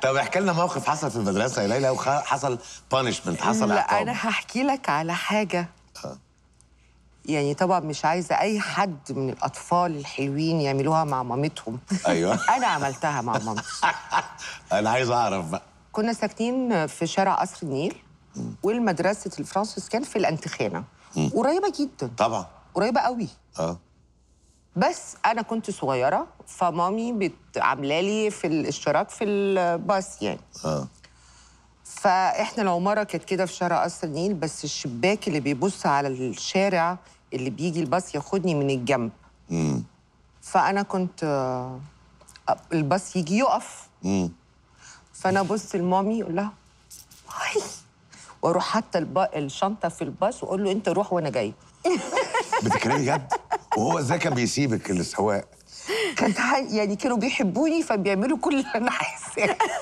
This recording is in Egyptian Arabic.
طب احكي لنا موقف حصل في المدرسه يا ليلى وحصل بانشمنت حصل لا عقاب انا هحكي لك على حاجه يعني طبعا مش عايزه اي حد من الاطفال الحلوين يعملوها مع مامتهم ايوه انا عملتها مع مامتي انا عايز اعرف بقى كنا ساكنين في شارع قصر النيل والمدرسه الفرانسيس كان في الانتخانه قريبه جدا طبعا قريبه قوي اه بس انا كنت صغيره فمامي بت- عامله لي في الاشتراك في الباص يعني اه فاحنا العماره كانت كده في شارع قصر النيل بس الشباك اللي بيبص على الشارع اللي بيجي الباص ياخدني من الجنب امم فانا كنت آه، الباص يجي يقف امم فانا ابص لمامي اقول لها هاي واروح حاطه الب- الشنطه في الباص واقول له انت روح وانا جاي بتتكلمي جد وهو ازاي كان بيسيبك السواق كانت ح- يعني كانوا بيحبوني فبيعملوا كل اللي انا عايزاه